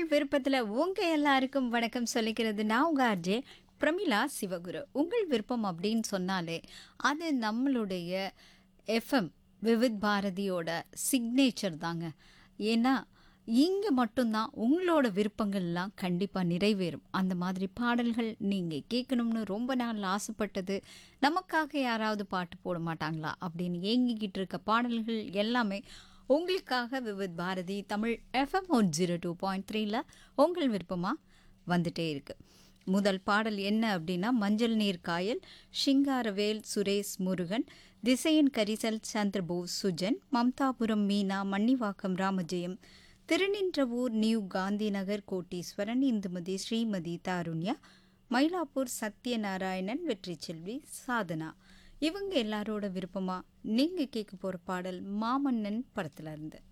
விருப்பத்துல உங்க எல்லாருக்கும் வணக்கம் சொல்லிக்கிறது நான் உங்க ஆர்ஜே பிரமிளா சிவகுரு உங்கள் விருப்பம் அப்படின்னு சொன்னாலே அது நம்மளுடைய எஃப்எம் விவித் பாரதியோட சிக்னேச்சர் தாங்க ஏன்னா இங்கே மட்டும்தான் உங்களோட விருப்பங்கள்லாம் கண்டிப்பாக நிறைவேறும் அந்த மாதிரி பாடல்கள் நீங்கள் கேட்கணும்னு ரொம்ப நாள் ஆசைப்பட்டது நமக்காக யாராவது பாட்டு போட மாட்டாங்களா அப்படின்னு ஏங்கிக்கிட்டு இருக்க பாடல்கள் எல்லாமே உங்களுக்காக Vividh Bharati Tamil FM one zero two point த்ரீல உங்கள் விருப்பமாக வந்துட்டே இருக்கு முதல் பாடல் என்ன அப்படின்னா மஞ்சள் நீர் காயல் சிங்காரவேல் சுரேஷ் முருகன் திசையன் கரிசல் சந்திரபோஸ் சுஜன் மம்தாபுரம் மீனா மன்னிவாக்கம் ராமஜெயம் திருநின்றவூர் நியூ காந்தி நகர் கோட்டீஸ்வரன் இந்துமதி ஸ்ரீமதி தாருண்யா மயிலாப்பூர் சத்யநாராயணன் வெற்றி செல்வி சாதனா இவங்க எல்லாரோட விருப்பமா நீங்க கேட்க போற பாடல் மாமன்னன் படத்துல இருந்து